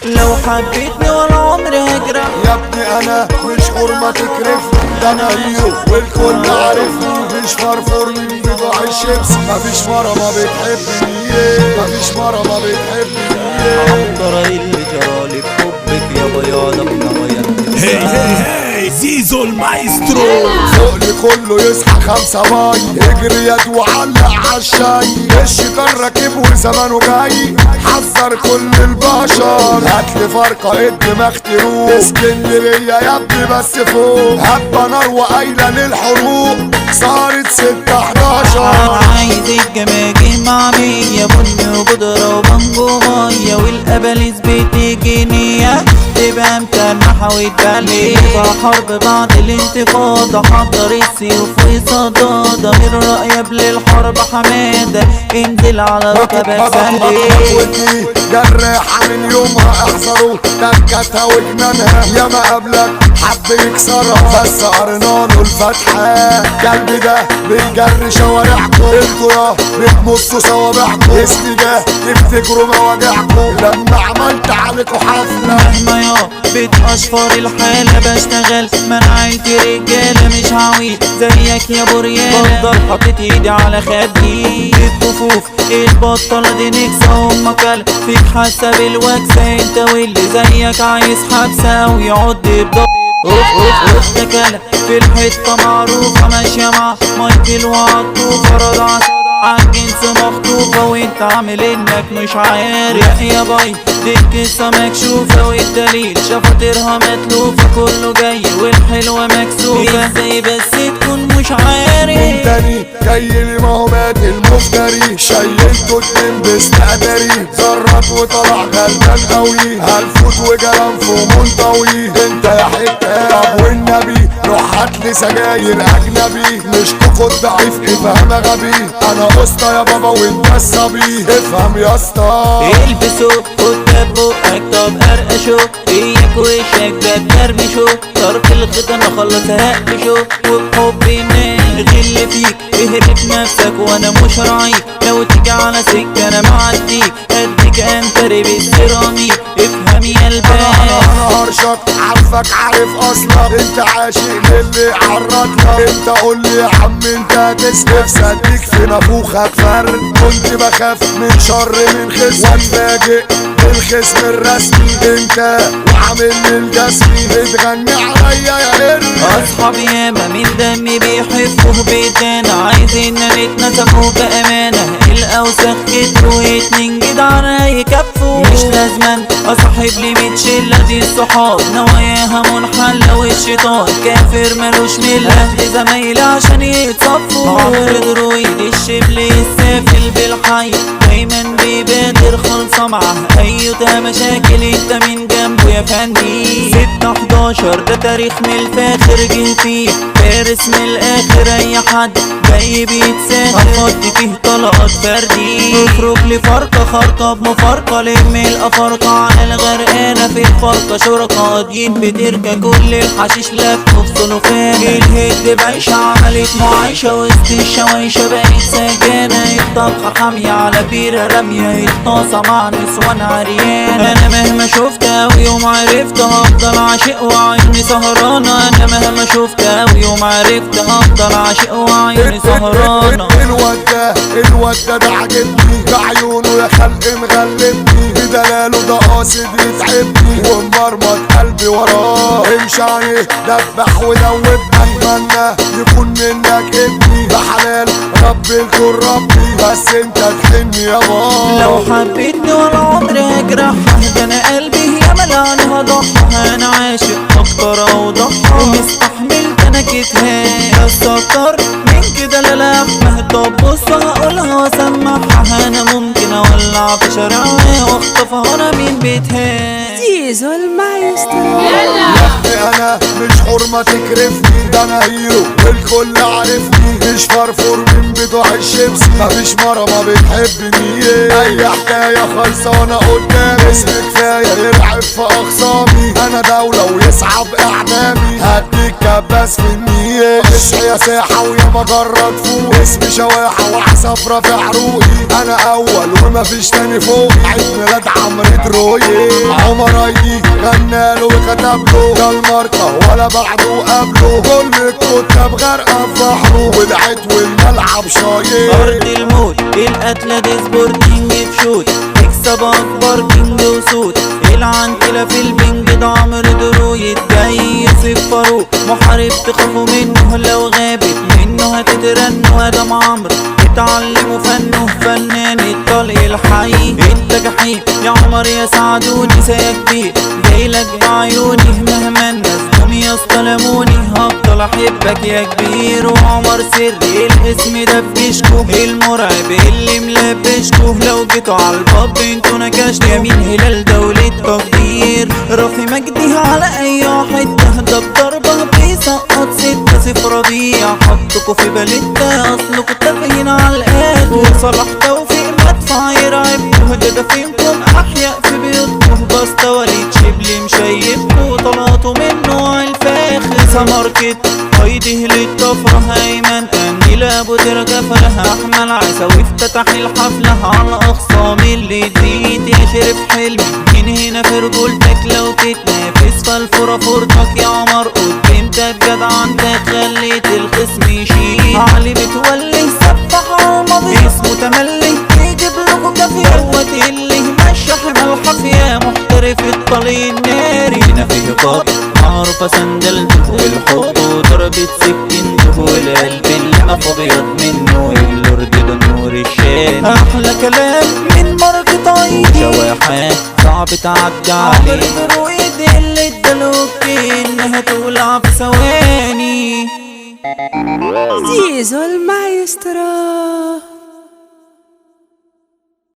لو حبيتني ولا عمري هجرح يا ابني انا مش حرمة تكرفني ده انا هيرو والكل عارفني مش فرفور من بضاع الشيبس مفيش مرة ما بتحبني مفيش مرة ما بتحبني ترى اللي جرالي بحبك يا بياض ابن هي هي هي زيزو المايسترو فوقلي كله يصحى خمسة ماي اجري يد وعلق عالشاي الشيطان راكب وزمانه جاي حذر كل البشر هاتلي فرقة الدماغ تروق اسكندرية يا ابني بس فوق هبة نار وقايلة للحروق صارت ستة حداشر عايز الجماجم مع مية بن وبودرة وبنجو مية والأباليز بتجينية تبقى متنحة وتبلي حرب بعد الانتفاضة حضر السيوف وصدادة من رأي قبل الحرب حمادة انزل على ركبك سندي ودي جراحة من يومها احذروا تكتها وجنانها ياما قبلك حب يكسرها بس قرنا له الفتحة قلبي ده بيجري شوارعكم انتوا يا بتمصوا صوابعكم اسمي ده تفتكروا مواجعكم لما عملت عليكوا حفلة مهما يا بتأشفر الحالة بشتغل منعيت رجالة مش عويل زيك يا بريالة بفضل حاطط ايدي على خدي الطفوف البطلة دي نكسة امك قال فيك حاسة بالوكسة انت واللي زيك عايز حبسة ويقعد بضب اوف اوف اوف تكالة في الحتة معروفة ماشية مع مايكل وعطوفة رضع عالجنس مخطوفة وانت عامل انك مش عارف يا باي دي القصة مكشوفة والدليل شفاطرها متلوفة كله جاي والحلوة مكسوفة ازاي بس تكون مش عارف تاني جاي لي ما هو مات المفتري شيلته اتنين بستقدري زرط وطلع غلبان قوي هلفوت وجرنفه منطوي انت يا حته طب والنبي روح هاتلي سجاير اجنبي مش تاخد ضعيف افهم يا غبي انا قسطة يا بابا وانت الصبي افهم يا اسطى البسوا قدام بقك طب قرقشوا اياك وشك ده بترمشوا ترك الختان خلص هقفشوا وبحب الناس غل فيك اهرب نفسك وانا مش راعيك لو تيجي على سكة انا معديك اديك انتري بالسيراميك افهم يا الباب انا هرشك عارفك عارف اصلك انت عاشق للي عرض لك انت قول لي يا عم انت هتسلف صديق في نافوخك فرد كنت بخاف من شر من خصم واتفاجئ بالخصم الرسمي انت وعامل لي الجسمي بتغني عليا يا قرد اصحابي ياما من دمي بيحبوا بيتنا عايزين نتنسفوا بامانه الاوسخ كتروا اتنين جدعان هيكفوا مش لازما اصاحب لي ميت شله دي الصحاب نواياها منحله والشيطان كافر ملوش مله اهل زمايلي عشان يتصفوا عمر درويد الشبل السافل بالحي دايما بيبادر خلصة معاه ايوتا مشاكل انت من جنبه يا فندي ستة حداشر ده تاريخ من الفاخر جه فيه فارس من الاخر اي حد جاي بيتسافر هفضي فيه طلقات فردي اخرج لي فرقة خرطة بمفارقة لم الافارقة على الغرقانة في الفرقة شركة قاضيين بتركة كل الحشيش لف في سلوفان الهد بعيشة عملت معايشة وسط الشوايشة بقت سجانة الطبخة حامية على بيرة رامية الطاسة مع نسوان عريانة انا مهما شفت اوي يوم عرفت هفضل عاشق وعيوني سهرانة انا مهما شفت اوي يوم عرفت هفضل عاشق وعيوني سهرانة الواد ده الواد ده ده عاجبني ده عيونه يا خلق مغلبني بدلاله ده قاصد يتعبني ومرمط قلبي وراه امشي عليه دبح ودوب اتمنى يكون منك ابني ده حلال رب الكل ربي بس انت تحن يا بابا لو حبيتني ولا عمري هجرحها ده انا قلبي يا ملان هضحها انا عاشق اكتر اوضحها ومستحمل تنكتها بس اكتر من كده لا لا طب بص هقولها واسمعها انا ممكن اولع في شارعها واخطفها انا من بيتها زيزو المايسترو انا مش حرمة تكرفني ده انا هيرو والكل عارفني مش فرفور من بتوع الشيبس مفيش مرة ما بتحبني اي حكاية خلصانة قدامي اسم كفاية يرعب في اخصامي انا دولة ويصعب اعدامي هديك كباس في النية اصحى يا ساحة ويا مجرد فوق اسمي شواحة وعصف رافع روقي انا اول ومفيش تاني فوق عيد ميلاد عمرو دروي عمر رايدي غناله وكتب له ده الماركة ولا بعده قبله كل الكتاب غرقة في بحره والعت والملعب شايل أرض الموت القتلة دي سبورتنج في شوت تكسب أكبر كينج وسود العنتلة في البنج ده عمرو درويد جاي يوسف فاروق محارب تخافوا منه لو غابت منه هتترنوا ادم عمرو اتعلموا فنه فنان الطلق الحي انت جحيم يا عمر يا سعدوني يا كبير جايلك بعيوني مهما الناس جم يستلموني هفضل احبك يا كبير وعمر سري الاسم ده في جيشكو المرعب اللي ملبشكو لو جيتوا على الباب انتوا نكشتوا يمين هلال دولة تقدير رافي مجدي على اي واحد تهدى بضربة بيسقط ستة صفر ربيع حطكوا في باليتا اصلكوا تافهين على الاخر وصلاح توفيق مدفع يرعبكوا ده فيكم احياء في بيوتكم بس وليد شبلي مشيبكوا طلعتوا منه على الفاخر سماركت هيدي للطفرة هيمن أمني لابو درجة فلها أحمل عيسى افتتح الحفلة على أخصام اللي تزيد يا شرف حلمي من هنا في رجولتك لو تتنافس فالفرة فرطك يا عمر قدامتك جدع انت خليت الخصم يشيل علي بتولي سفح على الماضي اسمه تملي يجيب لكم كافية دوت اللي ماشي حمل حافية محترف الطلي الناري هنا فيه قاضي معروفة سندلته والحب وضربة سكينته والقلب اللي ما ابيض منه اللورد ده نور الشام احلى كلام من ماركة عيدي شواحات صعب تعدي عليه درويد اللي ادالوك انها تولع في ثواني Zizou el maestro.